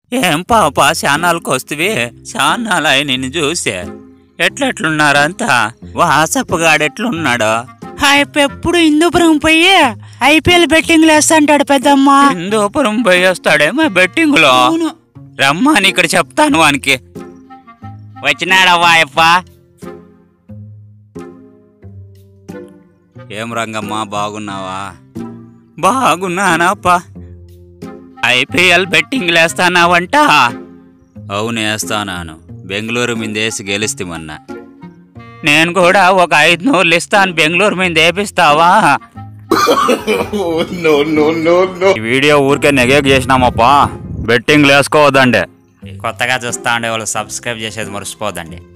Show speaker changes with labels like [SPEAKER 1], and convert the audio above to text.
[SPEAKER 1] ఏం పాప శానాలకు వస్తువి శానాలు అయి నిన్ను చూసే ఎట్లెట్లున్నారంతా వాసప్పగాడెట్లున్నాడో
[SPEAKER 2] ఆయప్ప ఎప్పుడు హిందూపురం పోయి ఐపీఎల్ బెట్టింగ్ వేస్తాంటాడు పెద్దమ్మ
[SPEAKER 1] హిందూపురం పోయి వస్తాడేమో బెట్టింగులో
[SPEAKER 2] అవును
[SPEAKER 1] రమ్మని ఇక్కడ చెప్తాను వానికి వచ్చినాడవ్వా అయ్యప్ప ఏం రంగమ్మ బాగున్నావా బాగున్నానప్ప ఐపీఎల్ బెట్టింగ్ వేస్తానావంట అవును వేస్తానాను బెంగళూరు మీద వేసి గెలుస్తామన్నా నేను కూడా ఒక ఐదు నూరులు ఇస్తాను బెంగళూరు మీద వేపిస్తావా ఈ వీడియో ఊరికే నెగేక్ చేసినామప్పా బెట్టింగ్ వేసుకోవద్దండి కొత్తగా చూస్తా ఉండే వాళ్ళు సబ్స్క్రైబ్ చేసేది మర్చిపోదండి